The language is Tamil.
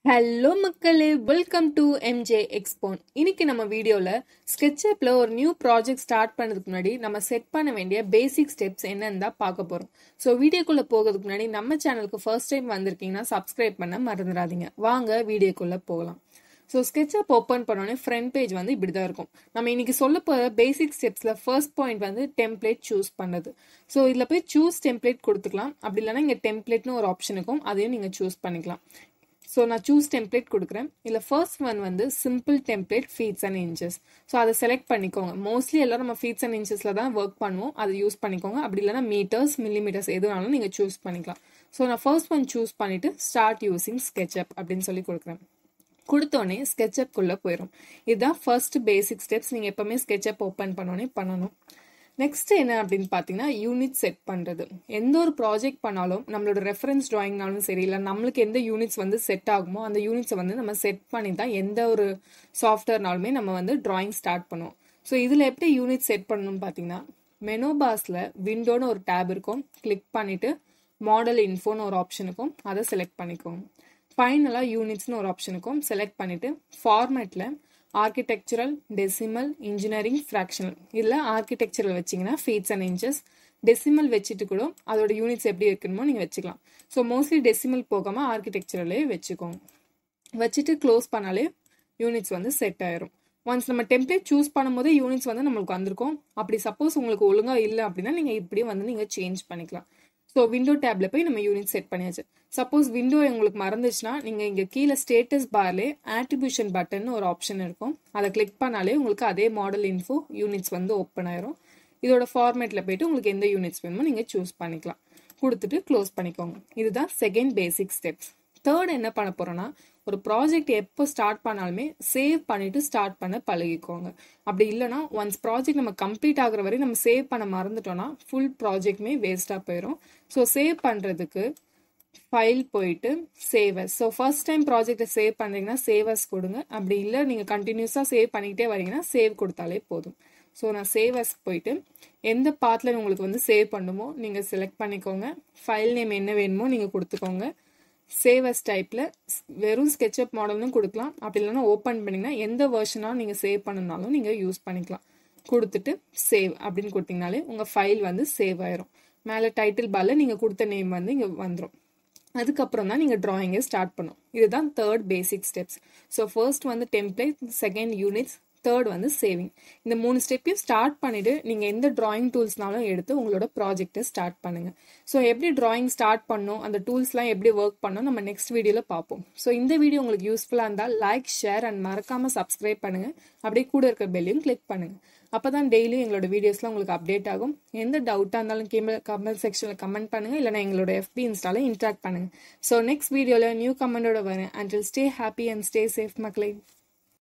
ஹலோ மக்களே வெல்கம் டு எம்ஜே எக்ஸ்போன் இன்னைக்கு நம்ம வீடியோல ஸ்கெட்சப்ல ஒரு நியூ ப்ராஜெக்ட் ஸ்டார்ட் பண்ணதுக்கு முன்னாடி நம்ம செட் பண்ண வேண்டிய பேசிக் ஸ்டெப்ஸ் என்னன்னு தான் பார்க்க போறோம் ஸோ வீடியோக்குள்ள போகிறதுக்கு முன்னாடி நம்ம சேனலுக்கு ஃபர்ஸ்ட் டைம் வந்திருக்கீங்கன்னா சப்ஸ்கிரைப் பண்ண மறந்துடாதீங்க வாங்க வீடியோக்குள்ள போகலாம் ஸோ ஸ்கெட்சப் ஓப்பன் பண்ணோடனே ஃப்ரண்ட் பேஜ் வந்து இப்படி தான் இருக்கும் நம்ம இன்னைக்கு சொல்ல போகிற பேசிக் ஸ்டெப்ஸில் ஃபர்ஸ்ட் பாயிண்ட் வந்து டெம்ப்ளேட் சூஸ் பண்ணது ஸோ இதில் போய் சூஸ் டெம்ப்ளேட் கொடுத்துக்கலாம் அப்படி இல்லைன்னா இங்கே டெம்ப்ளேட்னு ஒரு ஆப்ஷன் இருக்கும் அதையும் நீங்கள் சூஸ் பண்ணிக்கலாம் ஸோ நான் சூஸ் டெம்ப்ளேட் கொடுக்குறேன் இதில் ஃபர்ஸ்ட் ஒன் வந்து simple template feets and inches so அதை செலக்ட் பண்ணிக்கோங்க மோஸ்ட்லி எல்லாரும் நம்ம ஃபீட்ஸ் அண்ட் இன்ச்சஸில் தான் ஒர்க் பண்ணுவோம் அதை யூஸ் பண்ணிக்கோங்க அப்படி இல்லைனா மீட்டர்ஸ் மில்லிமீட்டர்ஸ் எதுனாலும் நீங்கள் சூஸ் பண்ணிக்கலாம் ஸோ நான் ஃபர்ஸ்ட் ஒன் சூஸ் பண்ணிவிட்டு ஸ்டார்ட் யூஸிங் ஸ்கெட்சப் அப்படின்னு சொல்லி கொடுக்குறேன் கொடுத்தோடனே ஸ்கெட்சப்குள்ளே போயிடும் இதுதான் ஃபர்ஸ்ட் பேசிக் ஸ்டெப்ஸ் நீங்கள் எப்போவுமே ஸ்கெட்சப் ஓப்பன் பண்ணோடனே பண்ணணும் நெக்ஸ்ட் என்ன அப்படின்னு பார்த்தீங்கன்னா யூனிட் செட் பண்ணுறது எந்த ஒரு ப்ராஜெக்ட் பண்ணாலும் நம்மளோட ரெஃபரன்ஸ் ட்ராயிங்னாலும் சரி இல்லை நம்மளுக்கு எந்த யூனிட்ஸ் வந்து செட் ஆகுமோ அந்த யூனிட்ஸை வந்து நம்ம செட் பண்ணி தான் எந்த ஒரு சாஃப்ட்வேர்னாலுமே நம்ம வந்து ட்ராயிங் ஸ்டார்ட் பண்ணுவோம் ஸோ இதில் எப்படி யூனிட் செட் பண்ணணும்னு பார்த்தீங்கன்னா மெனோ பாஸில் விண்டோன்னு ஒரு டேப் இருக்கும் கிளிக் பண்ணிவிட்டு மாடல் இன்ஃபோன்னு ஒரு ஆப்ஷன் இருக்கும் அதை செலக்ட் பண்ணிக்கோங்க ஃபைனலாக யூனிட்ஸ்னு ஒரு ஆப்ஷன் இருக்கும் செலக்ட் பண்ணிவிட்டு ஃபார்மேட்டில் ஆர்கிடெக்சரல் டெசிமல் இன்ஜினியரிங் ஃப்ராக்ஷனல் இதில் ஆர்கிடெக்சரல் வச்சிங்கன்னா ஃபீட்ஸ் அண்ட் இன்ச்சஸ் டெசிமல் வச்சுட்டு கூட அதோட யூனிட்ஸ் எப்படி இருக்கணுமோ நீங்கள் வச்சுக்கலாம் ஸோ மோஸ்ட்லி டெசிமல் போகாமல் ஆர்கிடெக்சரலே வச்சுக்கோங்க வச்சுட்டு க்ளோஸ் பண்ணாலே யூனிட்ஸ் வந்து செட் ஆயிரும் ஒன்ஸ் நம்ம டெம்ப்ளேட் சூஸ் பண்ணும்போதே யூனிட்ஸ் வந்து நம்மளுக்கு வந்திருக்கும் அப்படி சப்போஸ் உங்களுக்கு ஒழுங்காக இல்லை அப்படின்னா நீங்கள் இப்படியே வந்து நீங்கள் சேஞ்ச் பண்ணிக்கலாம் ஸோ விண்டோ டேப்ல போய் நம்ம யூனிட் செட் பண்ணியாச்சு சப்போஸ் விண்டோ உங்களுக்கு மறந்துச்சுன்னா நீங்கள் இங்கே கீழே ஸ்டேட்டஸ் பார்லே ஆட்ரிபியூஷன் பட்டன் ஒரு ஆப்ஷன் இருக்கும் அதை கிளிக் பண்ணாலே உங்களுக்கு அதே மாடல் இன்ஃபோ யூனிட்ஸ் வந்து ஓப்பன் ஆயிரும் இதோட ஃபார்மேட்டில் போயிட்டு உங்களுக்கு எந்த யூனிட்ஸ் வேணுமோ நீங்கள் சூஸ் பண்ணிக்கலாம் கொடுத்துட்டு க்ளோஸ் பண்ணிக்கோங்க இதுதான் செகண்ட் பேசிக் ஸ்டெப்ஸ் தேர்ட் என்ன பண்ண போறோம்னா ஒரு ப்ராஜெக்ட் எப்போ ஸ்டார்ட் பண்ணாலுமே சேவ் பண்ணிட்டு ஸ்டார்ட் பண்ண பழகிக்கோங்க அப்படி இல்லைனா ஒன்ஸ் ப்ராஜெக்ட் நம்ம கம்ப்ளீட் ஆகுற வரை நம்ம சேவ் பண்ண மறந்துட்டோம்னா ஃபுல் ப்ராஜெக்ட்மே வேஸ்ட்டாக போயிடும் ஸோ சேவ் பண்ணுறதுக்கு ஃபைல் போயிட்டு சேவஸ் ஸோ ஃபர்ஸ்ட் டைம் ப்ராஜெக்டை சேவ் பண்ணுறீங்கன்னா சேவஸ் கொடுங்க அப்படி இல்லை நீங்கள் கண்டினியூஸாக சேவ் பண்ணிக்கிட்டே வரீங்கன்னா சேவ் கொடுத்தாலே போதும் ஸோ நான் சேவஸ் போயிட்டு எந்த பாத்தில் உங்களுக்கு வந்து சேவ் பண்ணுமோ நீங்கள் செலக்ட் பண்ணிக்கோங்க ஃபைல் நேம் என்ன வேணுமோ நீங்கள் கொடுத்துக்கோங்க சேவஸ் டைப்பில் வெறும் ஸ்கெட்சப் மாடல்னு கொடுக்கலாம் அப்படி இல்லைன்னா ஓப்பன் பண்ணிங்கன்னா எந்த வேர்ஷனாக நீங்கள் சேவ் பண்ணனாலும் நீங்கள் யூஸ் பண்ணிக்கலாம் கொடுத்துட்டு சேவ் அப்படின்னு கொடுத்தீங்கனாலே உங்கள் ஃபைல் வந்து சேவ் ஆயிரும் மேலே டைட்டில் பாரில் நீங்கள் கொடுத்த நேம் வந்து இங்கே வந்துடும் அதுக்கப்புறம் தான் நீங்கள் ட்ராயிங்கை ஸ்டார்ட் பண்ணும் இதுதான் third basic steps so first வந்து டெம்ப்ளேட் செகண்ட் யூனிட்ஸ் தேர்ட் வந்து சேவிங் இந்த மூணு ஸ்டெப்பையும் ஸ்டார்ட் பண்ணிட்டு நீங்க எந்த டிராயிங் டூல்ஸ்னாலும் எடுத்து உங்களோட ப்ராஜெக்டை ஸ்டார்ட் பண்ணுங்க ஸோ எப்படி டிராயிங் ஸ்டார்ட் பண்ணும் அந்த டூல்ஸ்லாம் எப்படி ஒர்க் பண்ணும் நம்ம நெக்ஸ்ட் வீடியோல பார்ப்போம் ஸோ இந்த வீடியோ உங்களுக்கு யூஸ்ஃபுல்லாக இருந்தால் லைக் ஷேர் அண்ட் மறக்காம சப்ஸ்கிரைப் பண்ணுங்க அப்படியே கூட இருக்க பெல்லையும் கிளிக் பண்ணுங்க அப்பதான் டெய்லியும் எங்களோட வீடியோஸ்லாம் உங்களுக்கு அப்டேட் ஆகும் எந்த டவுட்டாக இருந்தாலும் கீழே கமெண்ட் செக்ஷனில் கமெண்ட் பண்ணுங்க இல்லைனா எங்களோட எஃபி இன்ஸ்டால இன்ட்ராக்ட் பண்ணுங்க ஸோ நெக்ஸ்ட் வீடியோவில் நியூ கமெண்டோட வரேன் until stay happy and stay safe மக்களே